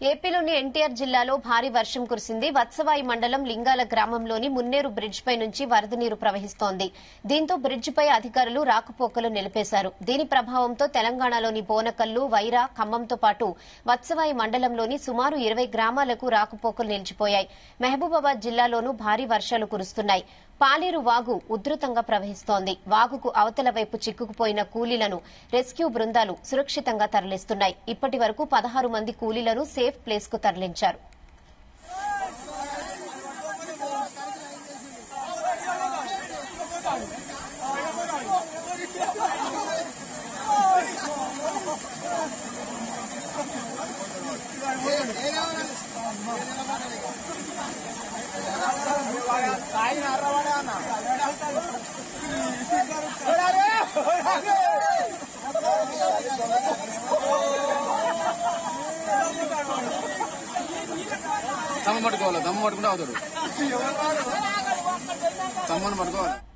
ఏపీలోని ఎన్టీఆర్ జిల్లాలో భారీ వర్షం కురిసింది వత్సవాయి మండలం లింగాల గ్రామంలోని మున్నేరు బ్రిడ్జ్ పై నుంచి వరద నీరు ప్రవహిస్తోంది దీంతో బ్రిడ్జ్ పై అధికారులు రాకపోకలు నిలిపేశారు దీని ప్రభావంతో తెలంగాణలోని బోనకల్లు వైరా ఖమ్మంతో పాటు వత్సవాయి మండలంలోని సుమారు ఇరవై గ్రామాలకు రాకపోకలు నిలిచిపోయాయి మహబూబాబాద్ జిల్లాలోనూ భారీ వర్షాలు కురుస్తున్నాయి పాలేరు వాగు ఉధృతంగా ప్రవహిస్తోంది వాగుకు అవతల వైపు చిక్కుకుపోయిన కూలీలను రెస్క్యూ బృందాలు సురక్షితంగా తరలిస్తున్నాయి ఇప్పటి వరకు పదహారు మంది కూలీలను సేఫ్ ప్లేస్ కు తరలించారు దమ్మ పట్టుకోవాలి దమ్మ పట్టుకుంటే అవుతాడు దమ్మని పట్టుకోవాలి